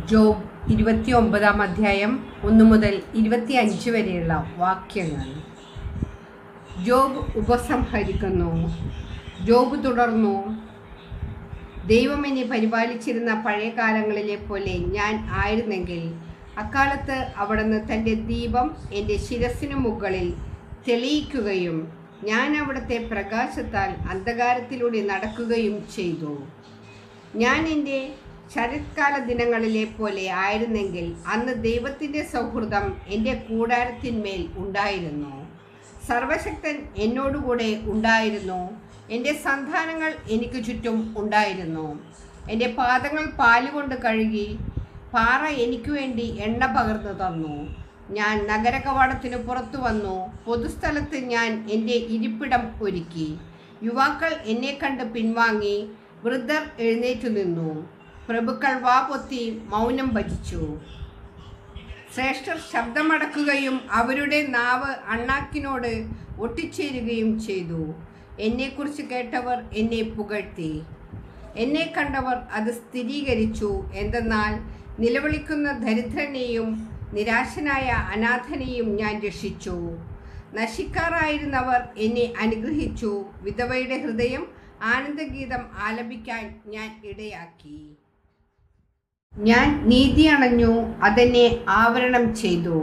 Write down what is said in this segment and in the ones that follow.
job ഇരുപത്തി ഒമ്പതാം അധ്യായം ഒന്ന് മുതൽ ഇരുപത്തി അഞ്ച് വരെയുള്ള വാക്യങ്ങൾ ജോബ് ഉപസംഹരിക്കുന്നു ജോബ് തുടർന്നു ദൈവം എന്നെ പരിപാലിച്ചിരുന്ന പഴയ കാലങ്ങളിലെ പോലെ ഞാൻ ആയിരുന്നെങ്കിൽ അക്കാലത്ത് അവിടുന്ന് തൻ്റെ ദീപം എൻ്റെ ശിരസിനു മുകളിൽ തെളിയിക്കുകയും ഞാൻ അവിടുത്തെ പ്രകാശത്താൽ അന്ധകാരത്തിലൂടെ നടക്കുകയും ചെയ്തു ഞാൻ എൻ്റെ ശരത്കാല ദിനങ്ങളിലെ പോലെ ആയിരുന്നെങ്കിൽ അന്ന് ദൈവത്തിൻ്റെ സൗഹൃദം എൻ്റെ കൂടാരത്തിന്മേൽ ഉണ്ടായിരുന്നു സർവശക്തൻ എന്നോടുകൂടെ ഉണ്ടായിരുന്നു എൻ്റെ സന്താനങ്ങൾ എനിക്ക് ചുറ്റും ഉണ്ടായിരുന്നു എൻ്റെ പാദങ്ങൾ പാലുകൊണ്ട് കഴുകി പാറ എനിക്ക് വേണ്ടി എണ്ണ പകർന്നു തന്നു ഞാൻ നഗര കവാടത്തിന് പുറത്തു വന്നു പൊതുസ്ഥലത്ത് ഞാൻ എൻ്റെ ഇരിപ്പിടം ഒരുക്കി യുവാക്കൾ എന്നെ കണ്ട് പിൻവാങ്ങി വൃദ്ധർ എഴുന്നേറ്റു നിന്നു പ്രഭുക്കൾ വാ പൊത്തി മൗനം ഭജിച്ചു ശ്രേഷ്ഠർ ശബ്ദമടക്കുകയും അവരുടെ നാവ് അണ്ണാക്കിനോട് ഒട്ടിച്ചേരുകയും ചെയ്തു എന്നെക്കുറിച്ച് കേട്ടവർ എന്നെ പുകഴ്ത്തി എന്നെ കണ്ടവർ അത് സ്ഥിരീകരിച്ചു എന്തെന്നാൽ നിലവിളിക്കുന്ന ദരിദ്രനെയും നിരാശനായ അനാഥനെയും ഞാൻ രക്ഷിച്ചു നശിക്കാറായിരുന്നവർ എന്നെ അനുഗ്രഹിച്ചു വിധവയുടെ ഹൃദയം ആനന്ദഗീതം ആലപിക്കാൻ ഞാൻ ഇടയാക്കി ഞാൻ നീതി അണഞ്ഞു അതെന്നെ ആവരണം ചെയ്തു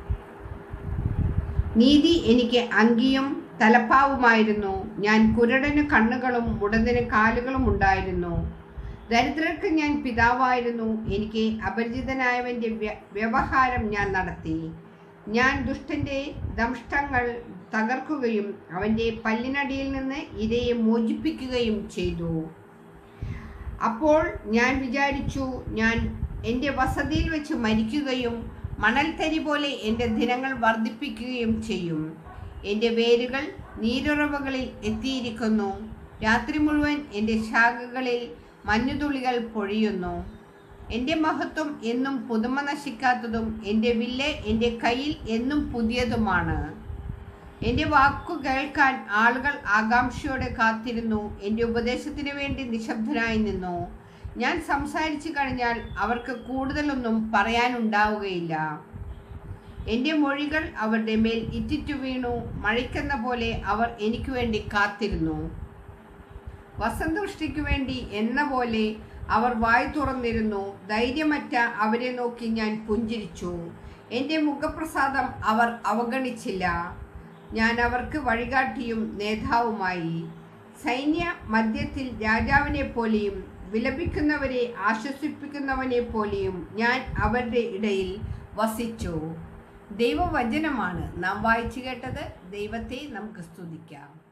നീതി എനിക്ക് അങ്കിയും തലപ്പാവുമായിരുന്നു ഞാൻ കുരടന് കണ്ണുകളും മുടന്തിന് കാലുകളും ഉണ്ടായിരുന്നു ദരിദ്രർക്ക് ഞാൻ പിതാവായിരുന്നു എനിക്ക് അപരിചിതനായവൻ്റെ വ്യ- വ്യവഹാരം ഞാൻ നടത്തി ഞാൻ ദുഷ്ടൻ്റെ ദംഷ്ടങ്ങൾ തകർക്കുകയും അവൻ്റെ പല്ലിനടിയിൽ നിന്ന് ഇരയെ മോചിപ്പിക്കുകയും ചെയ്തു അപ്പോൾ ഞാൻ വിചാരിച്ചു ഞാൻ എൻ്റെ വസതിയിൽ വെച്ച് മരിക്കുകയും മണൽത്തരി പോലെ എൻ്റെ ദിനങ്ങൾ വർദ്ധിപ്പിക്കുകയും ചെയ്യും എൻ്റെ വേരുകൾ നീരുറവകളിൽ എത്തിയിരിക്കുന്നു രാത്രി മുഴുവൻ എൻ്റെ ശാഖകളിൽ മഞ്ഞുതുള്ളികൾ പൊഴിയുന്നു എൻ്റെ മഹത്വം എന്നും പുതുമ നശിക്കാത്തതും എൻ്റെ വില്ല് എൻ്റെ കയ്യിൽ എന്നും പുതിയതുമാണ് എൻ്റെ വാക്കു കേൾക്കാൻ ആളുകൾ ആകാംക്ഷയോടെ കാത്തിരുന്നു എൻ്റെ ഉപദേശത്തിന് വേണ്ടി നിശബ്ദനായി നിന്നു ഞാൻ സംസാരിച്ചു കഴിഞ്ഞാൽ അവർക്ക് കൂടുതലൊന്നും പറയാനുണ്ടാവുകയില്ല എൻ്റെ മൊഴികൾ അവരുടെ മേൽ ഇറ്റിറ്റു വീണു മഴയ്ക്കെന്ന പോലെ അവർ എനിക്ക് വേണ്ടി കാത്തിരുന്നു വസന്തവൃഷ്ടിക്കു വേണ്ടി എന്ന പോലെ അവർ വായ് തുറന്നിരുന്നു ധൈര്യമറ്റ അവരെ നോക്കി ഞാൻ പുഞ്ചിരിച്ചു എൻ്റെ മുഖപ്രസാദം അവർ അവഗണിച്ചില്ല ഞാൻ അവർക്ക് വഴികാട്ടിയും നേതാവുമായി സൈന്യ മധ്യത്തിൽ രാജാവിനെ പോലെയും വിലപിക്കുന്നവരെ ആശ്വസിപ്പിക്കുന്നവനെ പോലെയും ഞാൻ അവരുടെ ഇടയിൽ വസിച്ചു ദൈവവചനമാണ് നാം വായിച്ചു കേട്ടത് ദൈവത്തെ നമുക്ക് സ്തുതിക്കാം